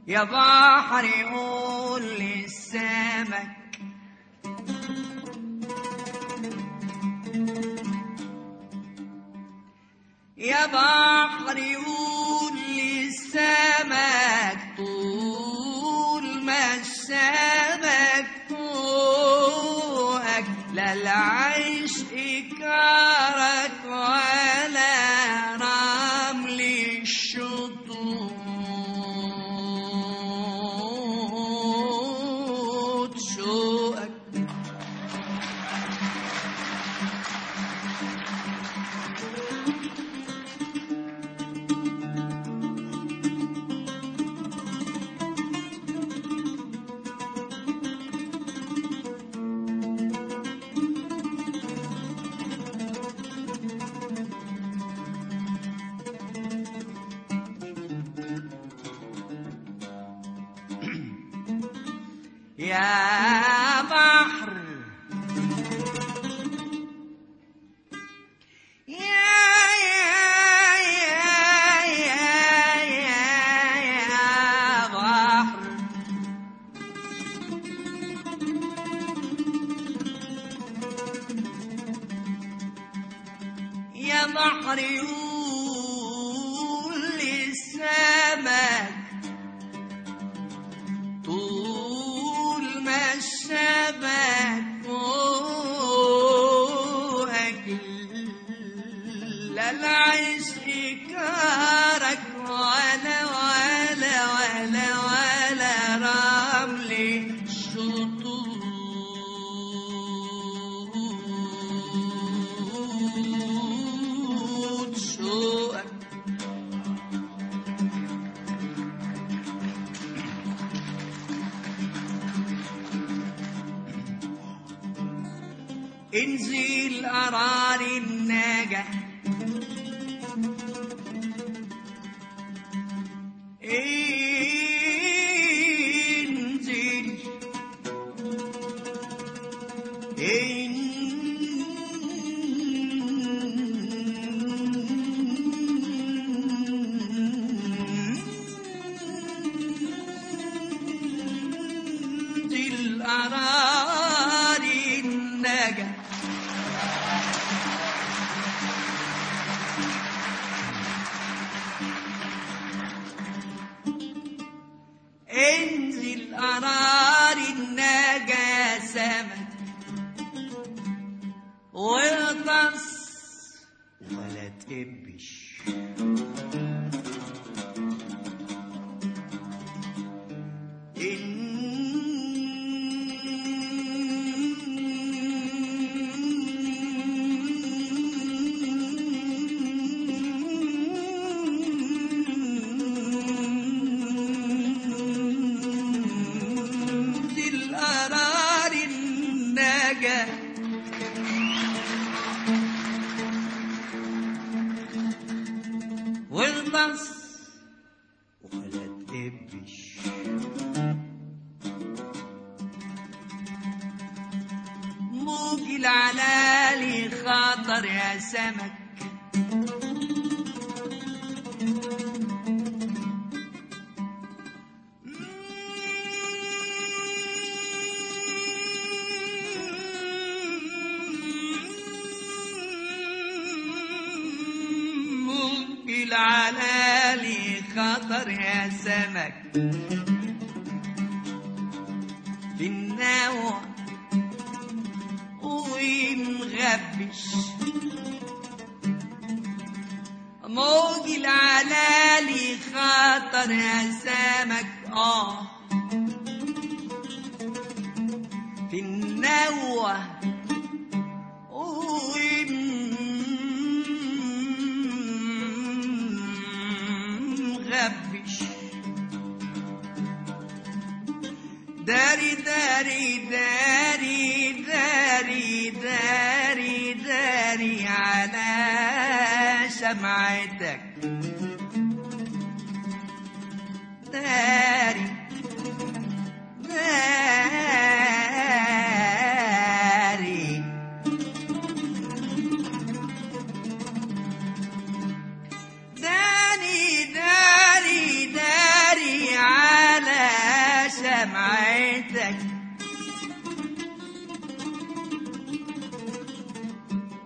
يا بحر قول للسمك يا بحر قول للسمك طول ما السمك فوقك لا العيش إكارك ولا رمل الشطوط شوقك يا بحر يا يا يا يا يا يا بحر يا بحر يقول للسمك طول ما الشبك فوقك لا العشق كارك ولا ولا ولا ولا رمل شطوط شوقك انزل قرار النجا انزل انزل قرار النجا انزل قرار النجا سمك واغطس ولا تقبش انزل قرار النجا واغطس ولا تقبش موج العلالي خاطر يا سمك موج العلالي خاطر يا سمك في النوى ومغبش موج العلالي خاطر يا سمك اه في النوى ومغبش داري داري داري داري داري داري على شمعتك داري داري داري داري داري على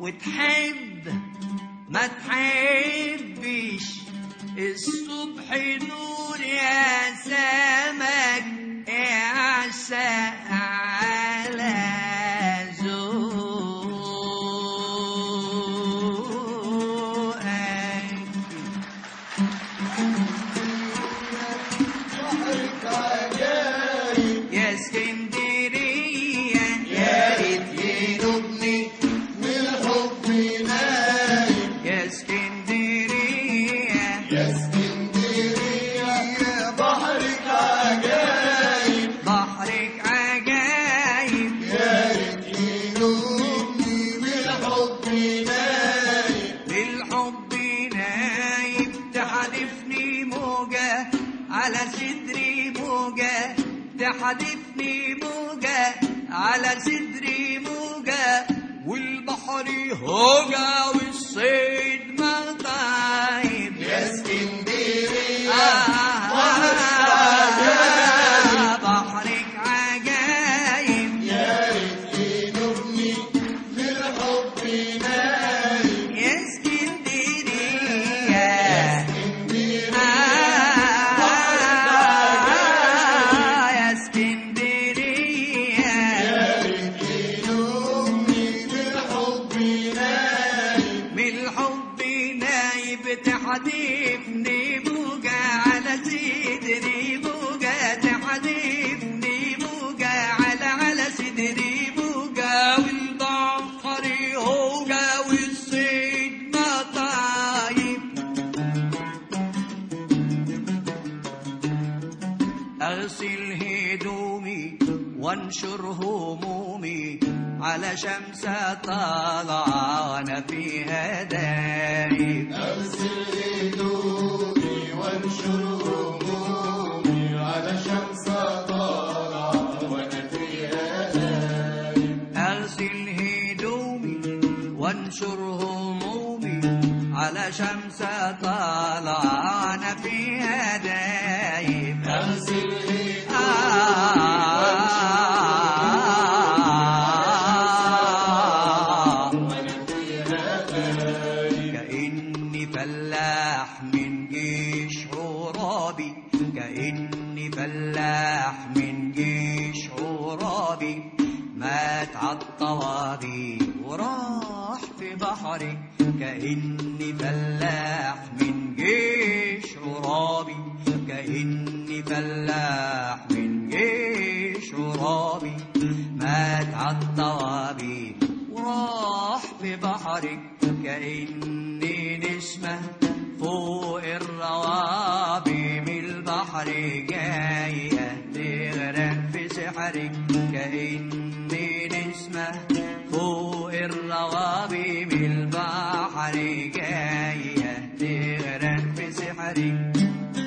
وتحب ما تحبش الصبح نور يا سمك اعشق على ذوقك يا اسكندرية يا ريت ينوبني من حب نايم يا اسكندرية يا اسكندرية يا بحرك عجايب بحرك عجايب يا ريت ينومني من حب نايم بالحب نايم تحدفني موجة على صدري موجة تحدفني موجة على صدري موجة والبحر هوجة والصيد مطايب يا اسكندرية آه عجايب بحرك عجايب يا ريت ينومني من حب نايم يا اسكندرية آه يا اسكندرية يا ريت ينومني من حب نايم من الحب نايب تحدفني بوجة على صدري بوجة تحدفني بوجة على على صدري بوجة والبحر هوجة والصيد مطايب أغسل هدومي وانشر همومي على شمس طالعة وأنا فيها دايب أغسل هدومي وانشر همومي على شمس طالعة وأنا فيها نايم أغسل هدومي وانشر همومي على شمس طالعة وأنا فيها دايب أغسل هدومي آه وأنا فيها نايم كأني فلاح من جيش عرابي كأني فلاح من جيش عرابي مات عالطوابي وراح في بحري كأني فلاح من جيش عرابي كأني فلاح من جيش عرابي مات عالطوابي وراح في بحرك كأني نسمة فوق الروابي من البحر جاية تغرق في سحرك كأني نسمة فوق الروابي من البحر جاية تغرق في سحرك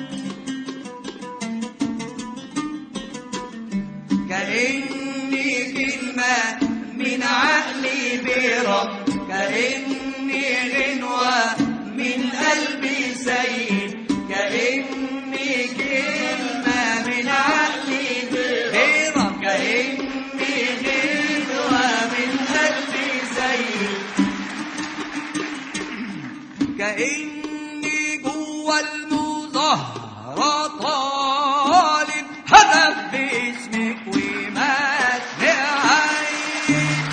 كأني كلمة من عقلي برب كأني غنوة من قلبي سيد كأني كلمة من عقلي برب كأني غنوة من قلبي سيد كأني جوا المظاهرة طالب هدف باسمك ومات لعين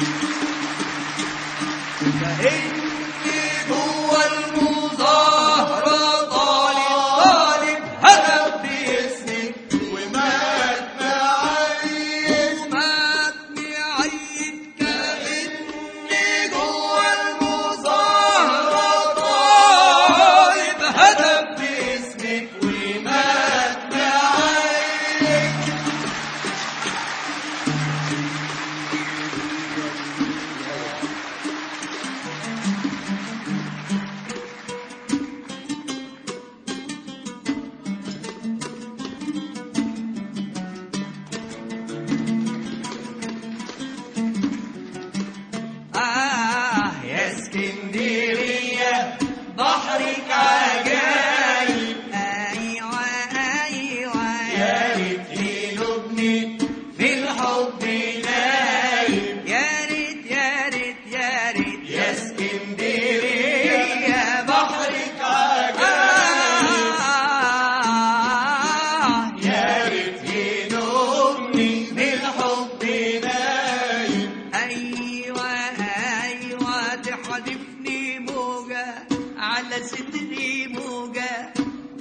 كأني جوا المظاهرة طالب طالب هدف باسمك ومات معايا ومات معيد كأني جوا المظاهرة طالب هدف باسمك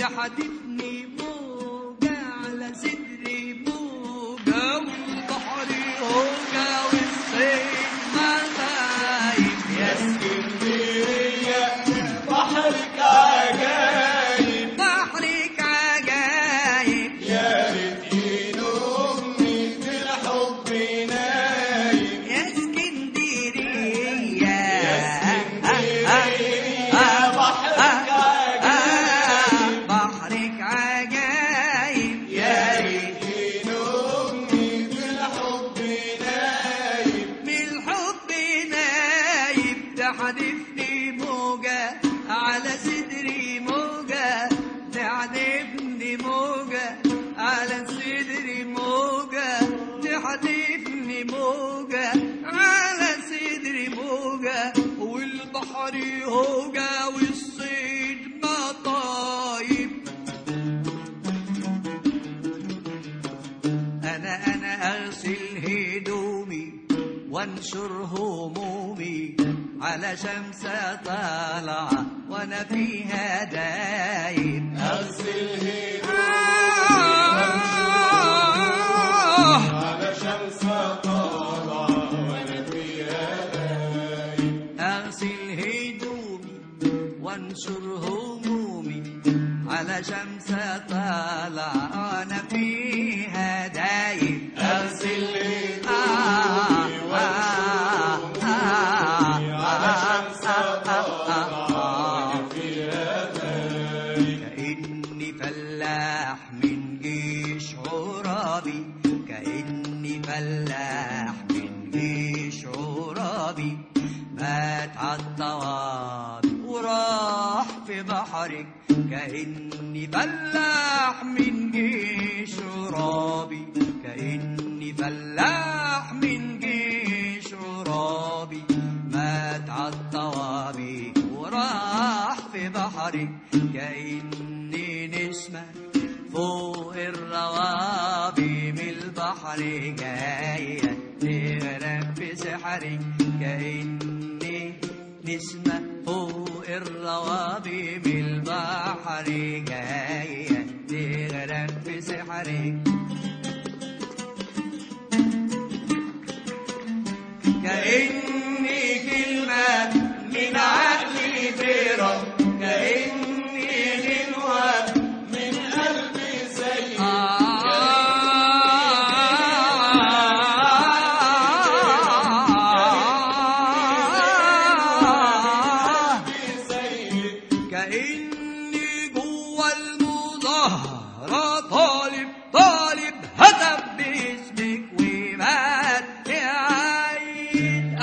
تحدفني موجة على صدري موجة والبحر هوجة والصيد مغايب يا اسكندرية بحرك عجايب بحرك عجايب يا ريت ينومني في الحب نايم يا اسكندرية يا بحرك عجايب بحرك عجايب يا ريت ينومني في الحب نايم من الحب نايب تحدفني موجة على صدري موجة تحدفني موجة على صدري موجة تحدفني موجة على صدري موجة والبحر هوجة والصيد مطايب أنا أنا أغسل هدومي وانشر همومي على شمسة طالعة وأنا فيها دايب أغسل آه على شمس طالعة وأنا فيها نايم أغسل هدومي وانشر همومي على شمسة طالعة وأنا فيها دايب أغسل آه هدومي آه وانشر آه همومي على شمس طالعة وأنا فيها نايم كأني فلاح من جيش عرابي كأني فلاح من جيش عرابي مات عالطوابي وراح في بحرك كأني فلاح من جيش عرابي كأني فلاح من جيش عرابي مات عالطوابي وراح في بحرك كأني نسمة فوق الروابي من البحر جاية تغرق في سحرك كأني نسمة فوق الروابي من البحر جاية تغرق في سحرك كأني كلمة من عقلي تهرب كأني غنوة من قلبي زي آه زي كأني جوا المظاهرة طالب طالب هتف باسمك ومات يعيد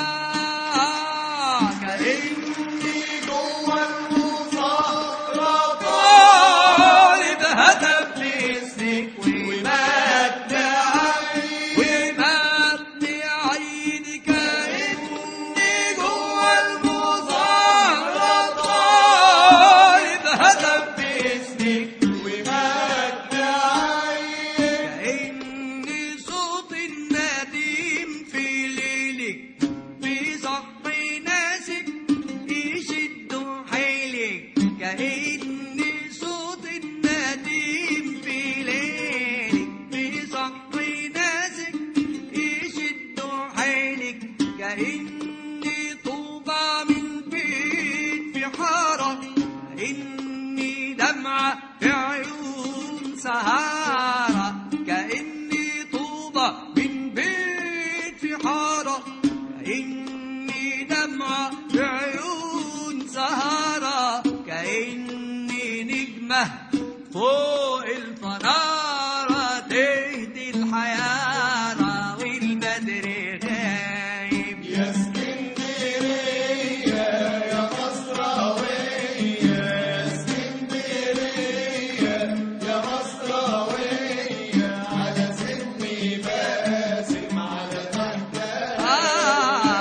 آه كأني جوا المظاهرة طالب هتف باسمك ومات يعيد ومات يعيد كأني جوا المظاهرة طالب هتف باسمك ومات يعيد كأني صوت النديم في ليلك في صحي ناسك يشد حيلك كأني صوت النديم في ليلك في صحي ناسك يشد حيلك كأني طوبة من بيت في حارة كأني دمعة في عيون سهارة كأني طوبة من بيت في حارة كأني دمعة في عيون سهارة كأني نجمة فوق الفنارة تهدي الحيارة والبدر غايب يا اسكندرية يا مصراوية يا اسكندرية يا مصراوية على سني باسم على تحتها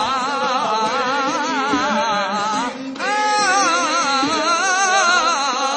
آه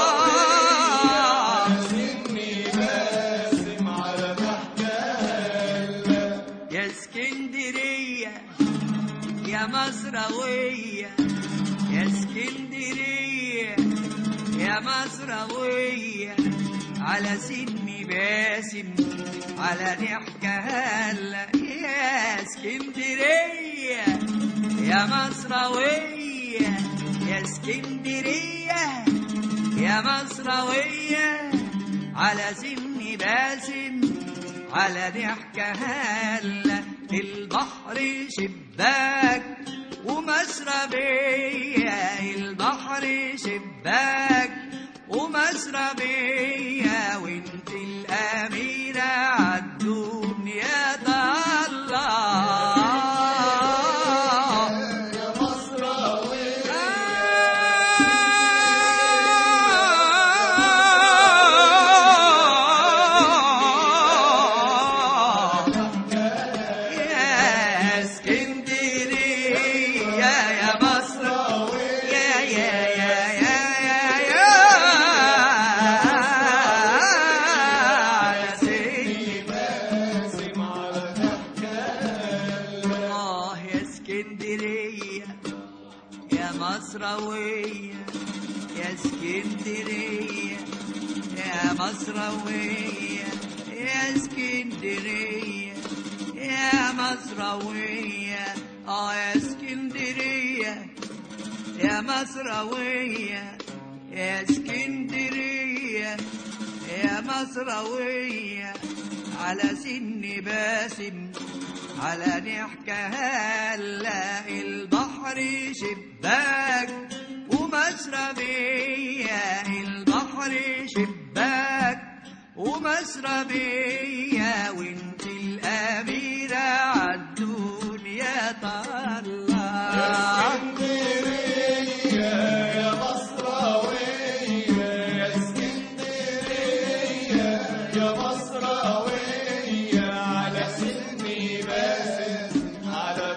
مصروية على سن باسم على ضحكة هلا يا اسكندرية يا مصروية يا اسكندرية يا مصروية على سن باسم على ضحكة هلا البحر شباك ومشربية البحر شباك ومشربية وانت الأميرة عالدنيا الله يا مصراوي يا اسكندرية يا مصر يا يا يا يا يا يا يا سيدي باسم على آه يا اسكندرية يا مصروية يا اسكندرية يا مصروية يا اسكندرية يا مصروية آه يا اسكندرية يا مصروية يا اسكندرية يا مصروية على سن باسم على ضحكة هلا البحر شباك ومشربية البحر شباك ومشربية وانت الأميرة عالدنيا طلع اسكندرية يا مصراوية يا اسكندرية يا مصراوية على سني باسم على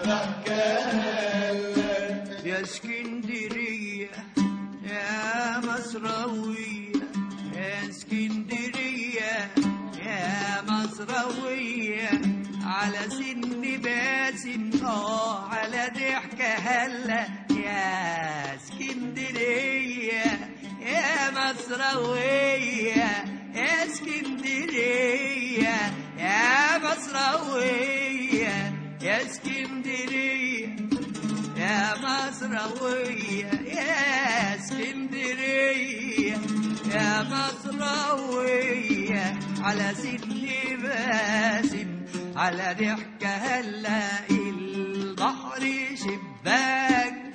ضحكة يا اسكندرية يا مصروية يا اسكندرية يا مصروية على سن باسم اه على ضحكة هلا يا اسكندرية يا مصروية يا اسكندرية يا مصروية يا اسكندرية يا مصروية يا اسكندرية يا مصروية على سن باسم على ضحكة هلا البحر شباك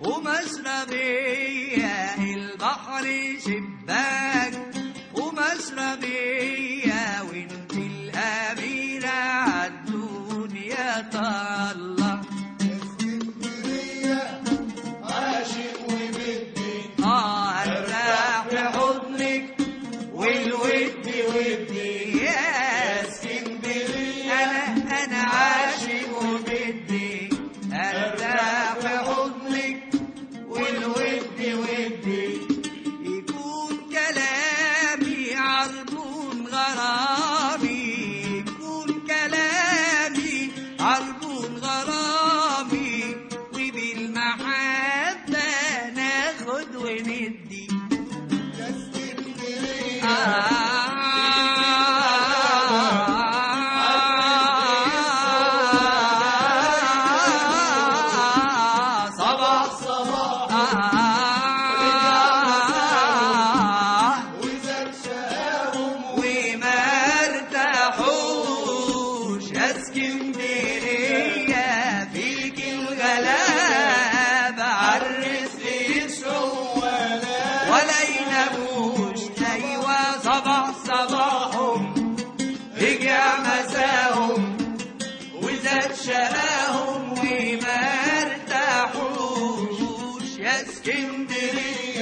ومشربية البحر شباك ومشربية وانت الأميرة عالدنيا طلع اسكندرية عاشق وبدي اه ارتاح في حضنك والود ودي يا اسكندريه انا انا عاشق وبدي ارتاح في حضنك والود ودي يكون كلامي عربون غرامي يكون كلامي عربون غرامي وبالمحبة ناخد وندي يا اسكندرية صباح صباح وزاد شقاهم وما ارتاحوش يا اسكندرية فيك الغلابة عالرزق يسعوا ولا ولا يناموش ايوه صباح صباحهم رجع مساهم وزاد شقاهم وما ارتاحوش يا اسكندريه